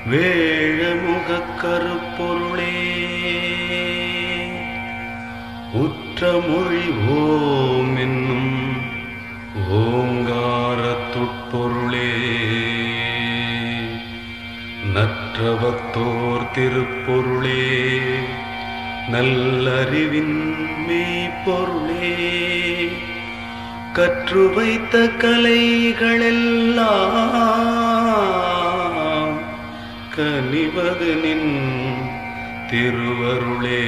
வேழமுகக் கருப்பொருளே உற்றமொழி ஓம் என்னும் ஓங்காரத்துட்பொருளே நற்றவத்தோர் திருப்பொருளே நல்லறிவின் மெய்ப்பொருளே கற்று வைத்த கலைகளெல்லாம் கனிவது நின் திருவருளே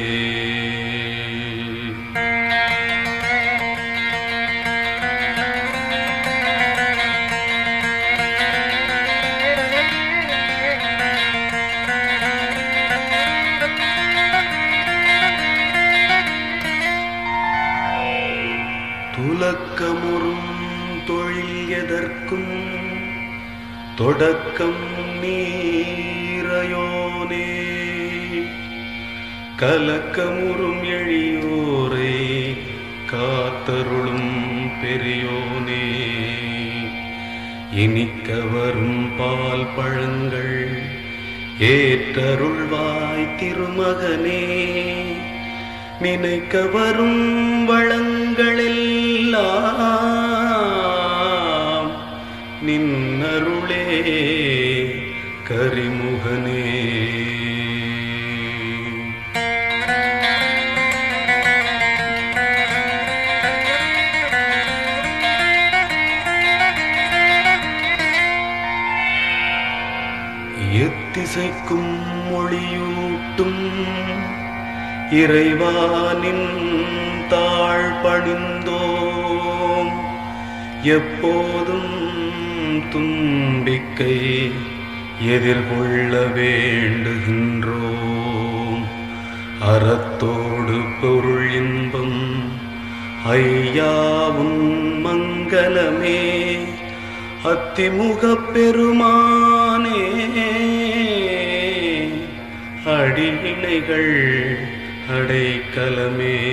துலக்கமுறும் தொழில் எதற்கும் தொடக்கம் நீரையோனே கலக்கமுறும் எழியோரை காத்தருளும் பெரியோனே இனிக்க வரும் பால் பழங்கள் ஏற்றருள்வாய் திருமகனே நினைக்க வரும் வளங்களெல்லாம் நின்னருளே கரிமுகனே எத்திசைக்கும் மொழியூட்டும் இறைவானின் தாழ் பணிந்தோம் எப்போதும் தும்பிக்கை எதிர்கொள்ள வேண்டுகின்றோம் அறத்தோடு பொருள் இன்பம் ஐயாவும் மங்களமே அத்திமுகப் பெருமானே அடியினைகள் அடைக்கலமே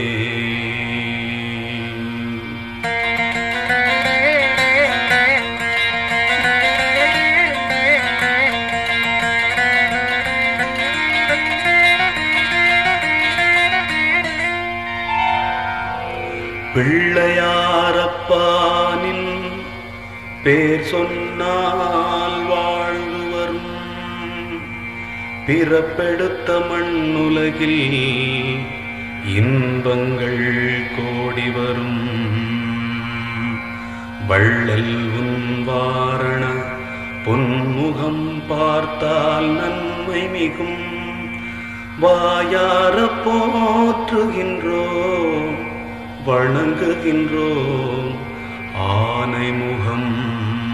பிள்ளையாரப்பானின் பேர் சொன்னால் வாழ்வு வரும் பிறப்பெடுத்த மண்ணுலகில் இன்பங்கள் கோடி வரும் வள்ளல் உன் வாரண பொன்முகம் பார்த்தால் நன்மை மிகும் வாயார போற்றுகின்றோம் வணங்குகின்றோம் ஆனை முகம்